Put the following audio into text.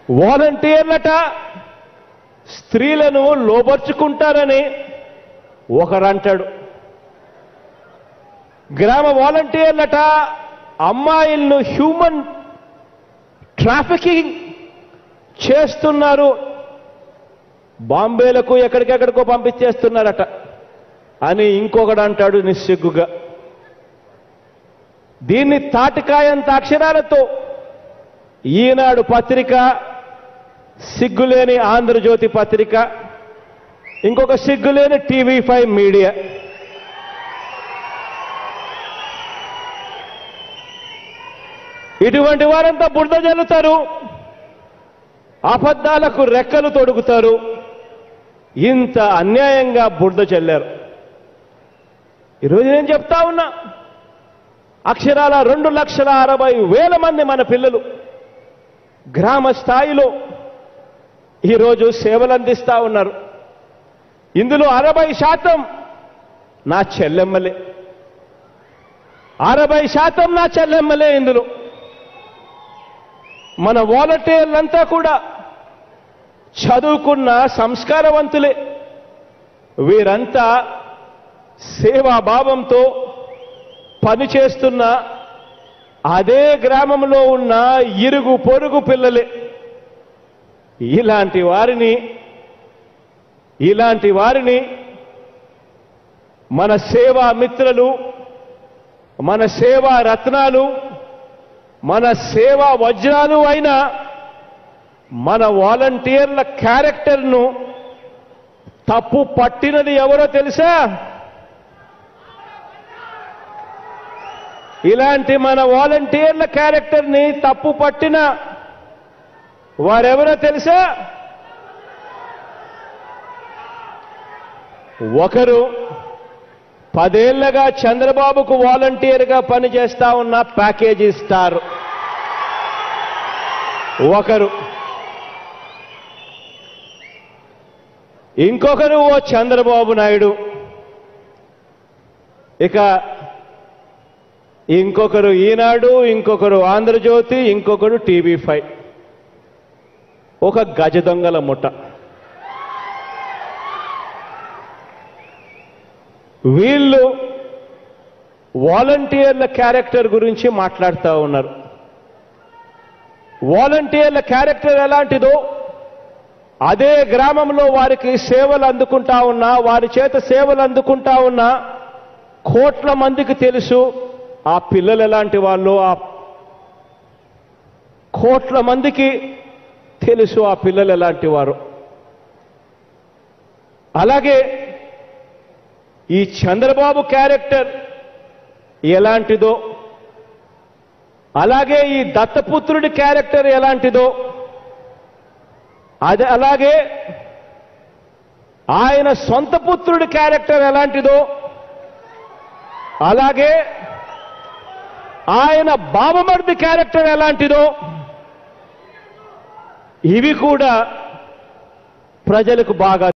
వాలంటీర్లట స్త్రీలను లోబర్చుకుంటారని ఒకరంటాడు గ్రామ వాలంటీర్లట అమ్మాయిలను హ్యూమన్ ట్రాఫికింగ్ చేస్తున్నారు బాంబేలకు ఎక్కడికెక్కడికో పంపించేస్తున్నారట అని ఇంకొకడు అంటాడు నిస్సిగ్గుగా దీన్ని తాటికాయంత అక్షరాలతో ఈనాడు పత్రిక సిగ్గులేని ఆంధ్రజ్యోతి పత్రిక ఇంకొక సిగ్గులేని టీవీ ఫైవ్ మీడియా ఇటువంటి వారంతా బురద జల్లుతారు అబద్ధాలకు రెక్కలు తొడుగుతారు ఇంత అన్యాయంగా బురద చల్లారు ఈరోజు నేను చెప్తా ఉన్నా అక్షరాల రెండు లక్షల అరవై వేల మంది మన పిల్లలు గ్రామ స్థాయిలో ఈరోజు సేవలు అందిస్తా ఉన్నారు ఇందులో అరవై శాతం నా చెల్లెమ్మలే అరవై శాతం నా చెల్లెమ్మలే ఇందులో మన వాలంటీర్లంతా కూడా చదువుకున్న సంస్కారవంతులే వీరంతా సేవాభావంతో పనిచేస్తున్న అదే గ్రామంలో ఉన్న ఇరుగు పొరుగు పిల్లలే ఇలాంటి వారిని ఇలాంటి వారిని మన సేవా మిత్రులు మన సేవా రత్నాలు మన సేవా వజ్రాలు అయిన మన వాలంటీర్ల క్యారెక్టర్ను తప్పు పట్టినది ఎవరో తెలుసా ఇలాంటి మన వాలంటీర్ల క్యారెక్టర్ని తప్పు పట్టిన వారెవరో తెలుసా ఒకరు పదేళ్లగా చంద్రబాబుకు వాలంటీర్గా పనిచేస్తా ఉన్న ప్యాకేజీ స్టార్ ఒకరు ఇంకొకరు ఓ చంద్రబాబు నాయుడు ఇక ఇంకొకరు ఈనాడు ఇంకొకరు ఆంధ్రజ్యోతి ఇంకొకరు టీవీ ఫైవ్ ఒక గజ దొంగల ముఠ వీళ్ళు వాలంటీర్ల క్యారెక్టర్ గురించి మాట్లాడుతూ ఉన్నారు వాలంటీర్ల క్యారెక్టర్ ఎలాంటిదో అదే గ్రామంలో వారికి సేవలు అందుకుంటా ఉన్నా వారి చేత సేవలు అందుకుంటా ఉన్నా కోట్ల మందికి తెలుసు ఆ పిల్లలు ఎలాంటి వాళ్ళు ఆ కోట్ల మందికి తెలుసు ఆ పిల్లలు ఎలాంటి వారు అలాగే ఈ చంద్రబాబు క్యారెక్టర్ ఎలాంటిదో అలాగే ఈ దత్తపుత్రుడి క్యారెక్టర్ ఎలాంటిదో అది అలాగే ఆయన సొంత పుత్రుడి క్యారెక్టర్ ఎలాంటిదో అలాగే ఆయన బాబమర్ది క్యారెక్టర్ ఎలాంటిదో ఇవి కూడా ప్రజలకు బాగా